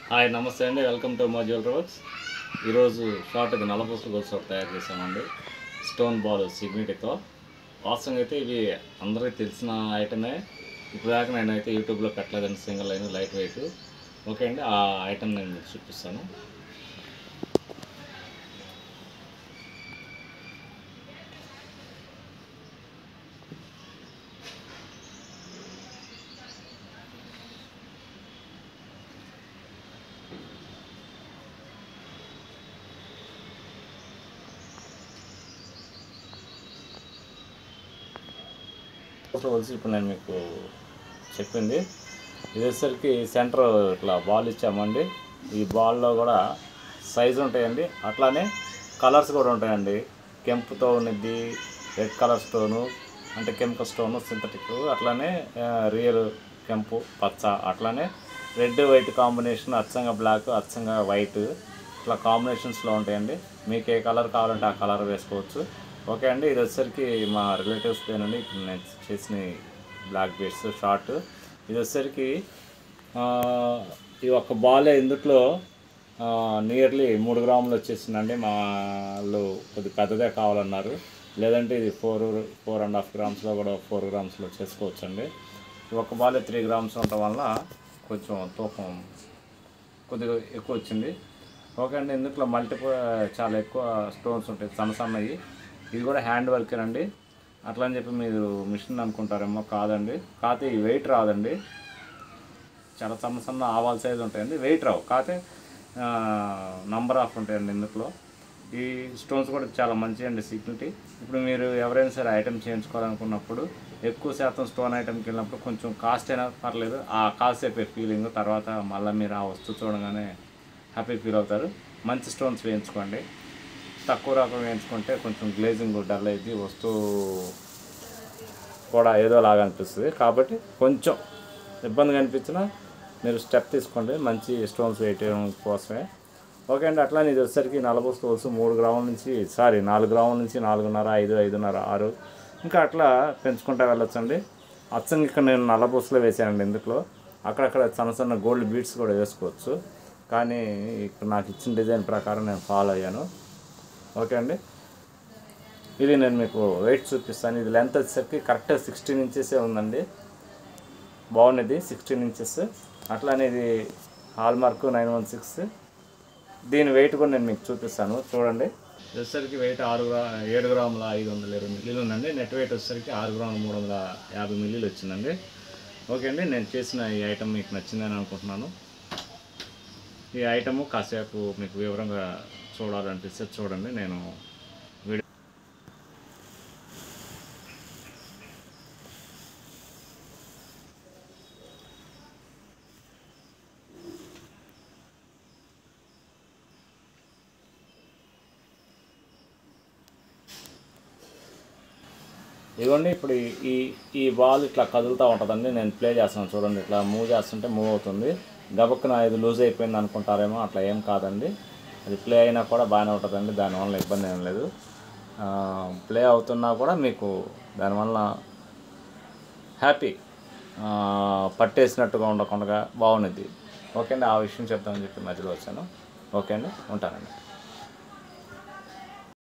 hi నమస్తే అండి welcome to మా జ్యువెలరీ వర్క్స్ ఈరోజు షార్ట్గా నలపూసలు కోసం తయారు చేసామండి స్టోన్ బాల్ సిగ్నిటీతో వాస్తవంగా అయితే ఇవి అందరికీ తెలిసిన ఐటమే ఇప్పుడు దాకా నేనైతే యూట్యూబ్లో పెట్టలేదండి single line light weight okay అండి ఆ ఐటమ్ నేను మీకు చూపిస్తాను వచ్చి ఇప్పుడు నేను మీకు చెప్పింది ఇది వచ్చేసరికి సెంటర్ ఇట్లా బాల్ ఇచ్చామండి ఈ బాల్లో కూడా సైజు ఉంటాయండి అట్లానే కలర్స్ కూడా ఉంటాయండి కెంపుతో ఉన్నది రెడ్ కలర్ స్టోను అంటే కెమికల్ స్టోను సింథటిక్ అట్లానే ఆ, రియల్ కెంపు పచ్చ అట్లానే రెడ్ వైట్ కాంబినేషన్ అచ్చంగా బ్లాక్ అచ్చంగా వైట్ ఇట్లా కాంబినేషన్స్లో ఉంటాయండి మీకు ఏ కలర్ కావాలంటే ఆ కలర్ వేసుకోవచ్చు ఓకే అండి ఇది వచ్చేసరికి మా రిలేటివ్స్ పేనండి ఇప్పుడు నేను చేసిన బ్లాక్ బీడ్స్ షార్ట్ ఇది వచ్చేసరికి ఆ, ఈ ఒక్క బాలే ఇందుట్లో నియర్లీ మూడు గ్రాములు వచ్చేసిందండి మా వాళ్ళు కొద్ది పెద్దదే కావాలన్నారు లేదంటే ఇది ఫోర్ ఫోర్ అండ్ హాఫ్ గ్రామ్స్లో కూడా ఫోర్ గ్రామ్స్లో చేసుకోవచ్చండి ఈ ఒక్క బాలే త్రీ గ్రామ్స్ ఉండటం వల్ల కొంచెం తూకం కొద్దిగా ఎక్కువ వచ్చింది ఓకే అండి ఇందులో మల్టిపుల్ చాలా ఎక్కువ స్టోన్స్ ఉంటాయి సన్న సన్నవి ఇది కూడా హ్యాండ్ వర్కేనండి అట్లా అని చెప్పి మీరు మిషన్ అనుకుంటారేమో కాదండి కాకపోతే ఈ వెయిట్ రాదండి చాలా సన్న సన్న ఆవాల సైజు ఉంటాయండి వెయిట్ రావు కాకపోతే నంబర్ ఆఫ్ ఉంటాయండి ఇందులో ఈ స్టోన్స్ కూడా చాలా మంచి అండి సిగ్నిటీ ఇప్పుడు మీరు ఎవరైనా సరే ఐటమ్ చేయించుకోవాలనుకున్నప్పుడు ఎక్కువ శాతం స్టోన్ ఐటమ్కి వెళ్ళినప్పుడు కొంచెం కాస్ట్ అయినా పర్లేదు ఆ కాస్ట్ అయిపోయే ఫీలింగ్ తర్వాత మళ్ళీ మీరు ఆ వస్తువు చూడగానే హ్యాపీ ఫీల్ అవుతారు మంచి స్టోన్స్ వేయించుకోండి తక్కువ రకం వేయించుకుంటే కొంచెం గ్లేజింగ్ డల్ అయింది వస్తువు కూడా ఏదో లాగా అనిపిస్తుంది కాబట్టి కొంచెం ఇబ్బందిగా అనిపించినా మీరు స్టెప్ తీసుకోండి మంచి స్టోన్స్ వేయటం కోసమే ఓకే అండి అట్లా ఇది వచ్చేసరికి నలభై స్టోన్స్ మూడు గ్రాముల నుంచి సారీ నాలుగు గ్రాముల నుంచి నాలుగున్నర ఐదు ఐదున్నర ఆరు ఇంకా అట్లా పెంచుకుంటా వెళ్ళొచ్చండి అచ్చంగా ఇక్కడ నేను నల్లబూసలో వేసానండి ఇందులో అక్కడక్కడ సన్న సన్న గోల్డ్ బీడ్స్ కూడా వేసుకోవచ్చు కానీ ఇక్కడ నాకు ఇచ్చిన డిజైన్ ప్రకారం నేను ఫాలో అయ్యాను ఓకే అండి ఇది నేను మీకు వెయిట్ చూపిస్తాను ఇది లెంత్ వచ్చేసరికి కరెక్ట్గా సిక్స్టీన్ ఇంచెసే ఉందండి బాగున్నది సిక్స్టీన్ ఇంచెస్ అట్లానే ఇది hallmark nine one six దీని వెయిట్ కూడా నేను మీకు చూపిస్తాను చూడండి వచ్చేసరికి వెయిట్ ఆరు గ్రా ఏడు గ్రాముల ఐదు వందల ఇరవై మిల్లీలు ఉందండి నెట్ వెయిట్ వచ్చేసరికి ఆరు గ్రాముల మూడు వందల యాభై మిల్లీలు వచ్చిందండి ఓకే అండి నేను చేసిన ఈ ఐటమ్ మీకు నచ్చిందని అనుకుంటున్నాను ఈ ఐటము కాసేపు మీకు వివరంగా చూడాలనిపిస్తే చూడండి నేను వీడియో ఇదిగోండి ఇప్పుడు ఈ- ఈ ఈ బాల్ ఇట్లా కదులుతూ ఉంటుందండి నేను ప్లే చేస్తాను చూడండి ఇట్లా మూవ్ చేస్తుంటే మూవ్ అవుతుంది గబక్కున ఇది లూజ్ అయిపోయింది అనుకుంటారేమో అట్లా ఏం కాదండి అది ప్లే అయినా కూడా బాగానే ఉంటుందండి దానివల్ల ఇబ్బంది ఏం లేదు ప్లే అవుతున్నా కూడా మీకు దానివల్ల హ్యాపీ పట్టేసినట్టుగా ఉండకుండా బాగుంది ఓకే అండి ఆ విషయం చెప్తామని చెప్పి మధ్యలో వచ్చాను ఓకే అండి ఉంటానండి